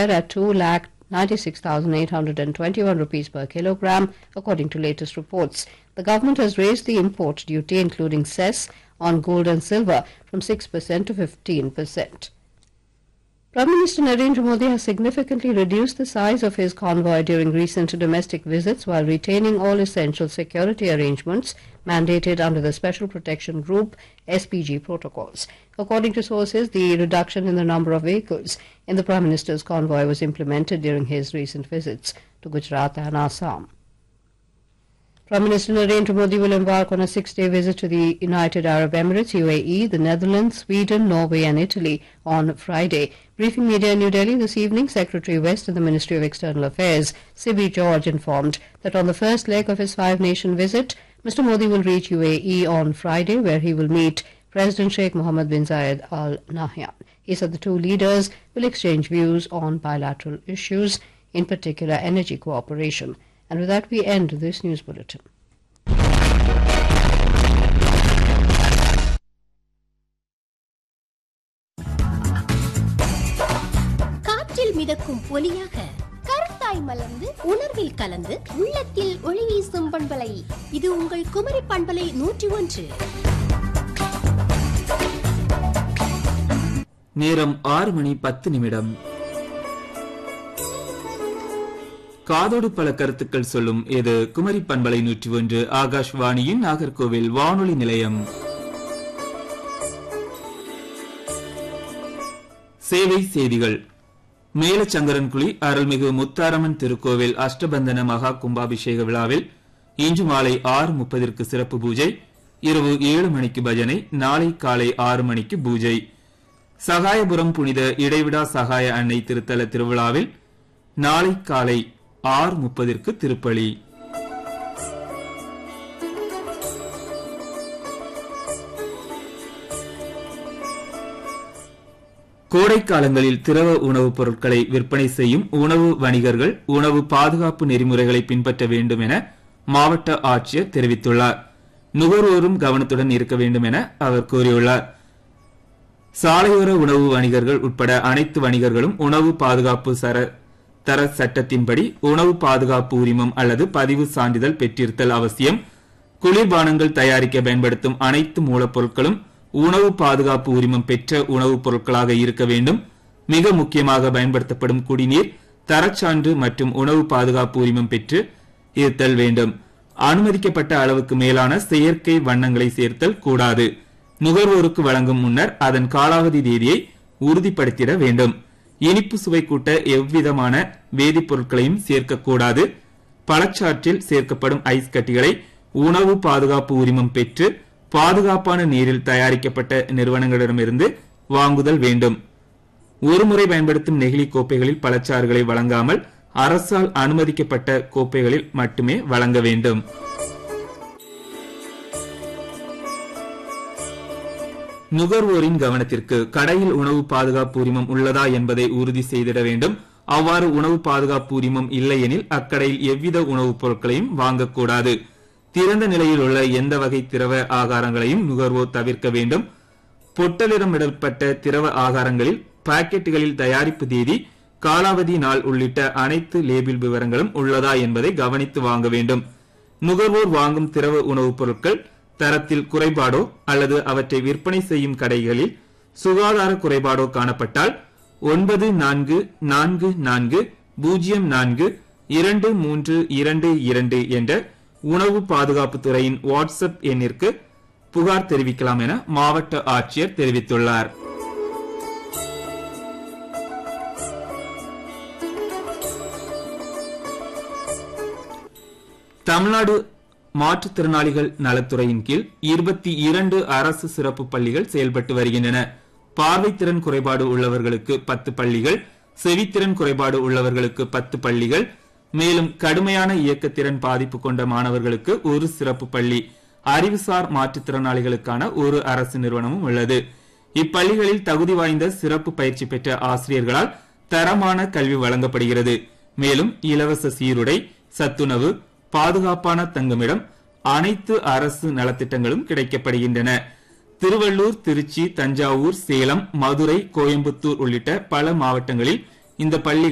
share at 2 lakh 96,821 rupees per kilogram, according to latest reports. The government has raised the import duty, including cess, on gold and silver from 6% to 15%. Prime Minister Narendra Modi has significantly reduced the size of his convoy during recent domestic visits while retaining all essential security arrangements mandated under the Special Protection Group SPG protocols. According to sources, the reduction in the number of vehicles in the Prime Minister's convoy was implemented during his recent visits to Gujarat and Assam. Prime Minister Narendra Modi will embark on a six-day visit to the United Arab Emirates, UAE, the Netherlands, Sweden, Norway and Italy on Friday. Briefing media in New Delhi this evening, Secretary West of the Ministry of External Affairs, Sibi George, informed that on the first leg of his five-nation visit, Mr. Modi will reach UAE on Friday, where he will meet President Sheikh Mohammed bin Zayed Al Nahyan. He said the two leaders will exchange views on bilateral issues, in particular energy cooperation. And with that, we end this news bulletin. காற்றில் மிதக்கும் ஒலியாக கருத்தாய் மலர்ந்து உணர்வில் கலந்து உள்ளத்தில் ஒளி வீசும் பண்பலை இது உங்கள் குமரி பண்பலை நூற்றி ஒன்று நேரம் ஆறு மணி பத்து நிமிடம் காதோடு பல கருத்துக்கள் சொல்லும் இது குமரி பண்பலை நூற்றி ஒன்று ஆகாஷ்வாணியின் நாகர்கோவில் வானொலி நிலையம் சேவை செய்திகள் மேலச்சங்கரன்குழி அருள்மிகு முத்தாரம்மன் திருக்கோவில் அஷ்டபந்தன மகா கும்பாபிஷேக விழாவில் இன்று மாலை ஆறு முப்பதிற்கு சிறப்பு பூஜை இரவு ஏழு மணிக்கு பஜனை நாளை காலை ஆறு மணிக்கு பூஜை சகாயபுரம் புனித இடைவிடா சகாய அன்னை திருத்தல திருவிழாவில் நாளை காலை ஆறு முப்பதிற்கு திருப்பலி கோடை காலங்களில் திரவ உணவுப் பொருட்களை விற்பனை செய்யும் உணவு வணிகர்கள் உணவு பாதுகாப்பு நெறிமுறைகளை பின்பற்ற வேண்டும் என மாவட்ட ஆட்சியர் தெரிவித்துள்ளார் நுகர்வோரும் கவனத்துடன் இருக்க வேண்டும் என அவர் கூறியுள்ளார் சாலையோர உணவு வணிகர்கள் உட்பட அனைத்து வணிகர்களும் உணவு பாதுகாப்பு சர தர சட்டத்தின்படி உணவு பாதுகாப்பு உரிமம் அல்லது பதிவு சான்றிதழ் பெற்றிருத்தல் அவசியம் குளிர்பானங்கள் தயாரிக்க பயன்படுத்தும் அனைத்து மூலப்பொருட்களும் உணவு பாதுகாப்பு உரிமம் பெற்ற உணவுப் பொருட்களாக இருக்க வேண்டும் மிக முக்கியமாக பயன்படுத்தப்படும் குடிநீர் தரச்சான்று மற்றும் உணவு பாதுகாப்பு உரிமம் பெற்று இருத்தல் வேண்டும் அனுமதிக்கப்பட்ட அளவுக்கு மேலான செயற்கை வண்ணங்களை சேர்த்தல் கூடாது நுகர்வோருக்கு வழங்கும் முன்னர் அதன் காலாவதி தேதியை உறுதிப்படுத்திட வேண்டும் இனிப்பு சுவை கூட்ட எவ்விதமான வேதிப்பொருட்களையும் சேர்க்கக்கூடாது பழச்சாற்றில் சேர்க்கப்படும் ஐஸ் கட்டிகளை உணவு பாதுகாப்பு உரிமம் பெற்று பாதுகாப்பான நீரில் தயாரிக்கப்பட்ட நிறுவனங்களிடமிருந்து வாங்குதல் வேண்டும் ஒருமுறை பயன்படுத்தும் நெகிழி கோப்பைகளில் பழச்சாறுகளை வழங்காமல் அரசால் அனுமதிக்கப்பட்ட கோப்பைகளில் மட்டுமே வழங்க வேண்டும் நுகர்வோரின் கவனத்திற்கு கடையில் உணவு பாதுகாப்பு உரிமம் உள்ளதா என்பதை உறுதி செய்திட வேண்டும் அவ்வாறு உணவு பாதுகாப்பு உரிமம் இல்லையெனில் அக்கடையில் எவ்வித உணவுப் பொருட்களையும் வாங்கக்கூடாது திறந்த நிலையில் உள்ள எந்த வகை திரவ ஆகாரங்களையும் நுகர்வோர் தவிர்க்க வேண்டும் பொட்டலிடமிடப்பட்ட திரவ ஆகாரங்களில் பாக்கெட்டுகளில் தயாரிப்பு தேதி காலாவதி நாள் உள்ளிட்ட அனைத்து லேபிள் விவரங்களும் உள்ளதா என்பதை கவனித்து வாங்க வேண்டும் நுகர்வோர் வாங்கும் திரவ உணவுப் பொருட்கள் தரத்தில் குறைபாடோ அல்லது அவற்றை விற்பனை செய்யும் கடைகளில் சுகாதார குறைபாடோ காணப்பட்டால் ஒன்பது நான்கு நான்கு நான்கு பூஜ்ஜியம் நான்கு இரண்டு மூன்று இரண்டு இரண்டு என்ற உணவு பாதுகாப்பு துறையின் வாட்ஸ்அப் எண்ணிற்கு புகார் தெரிவிக்கலாம் என மாவட்ட ஆட்சியர் தெரிவித்துள்ளார் தமிழ்நாடு மாற்றுத்திறனாளிகள் நலத்துறையின் கீழ் இருபத்தி இரண்டு அரசு சிறப்பு பள்ளிகள் செயல்பட்டு வருகின்றன பார்வைத்திறன் குறைபாடு உள்ளவர்களுக்கு பத்து பள்ளிகள் செவித்திறன் குறைபாடு உள்ளவர்களுக்கு பத்து பள்ளிகள் மேலும் கடுமையான இயக்கத்திறன் பாதிப்பு கொண்ட மாணவர்களுக்கு ஒரு சிறப்பு பள்ளி அறிவுசார் மாற்றுத்திறனாளிகளுக்கான ஒரு அரசு நிறுவனமும் உள்ளது இப்பள்ளிகளில் தகுதி வாய்ந்த சிறப்பு பயிற்சி பெற்ற ஆசிரியர்களால் தரமான கல்வி வழங்கப்படுகிறது மேலும் இலவச சீருடை சத்துணவு பாதுகாப்பான தங்குமிடம் அனைத்து அரசு நலத்திட்டங்களும் கிடைக்கப்படுகின்றன திருவள்ளூர் திருச்சி தஞ்சாவூர் சேலம் மதுரை கோயம்புத்தூர் உள்ளிட்ட பல மாவட்டங்களில் இந்த பள்ளி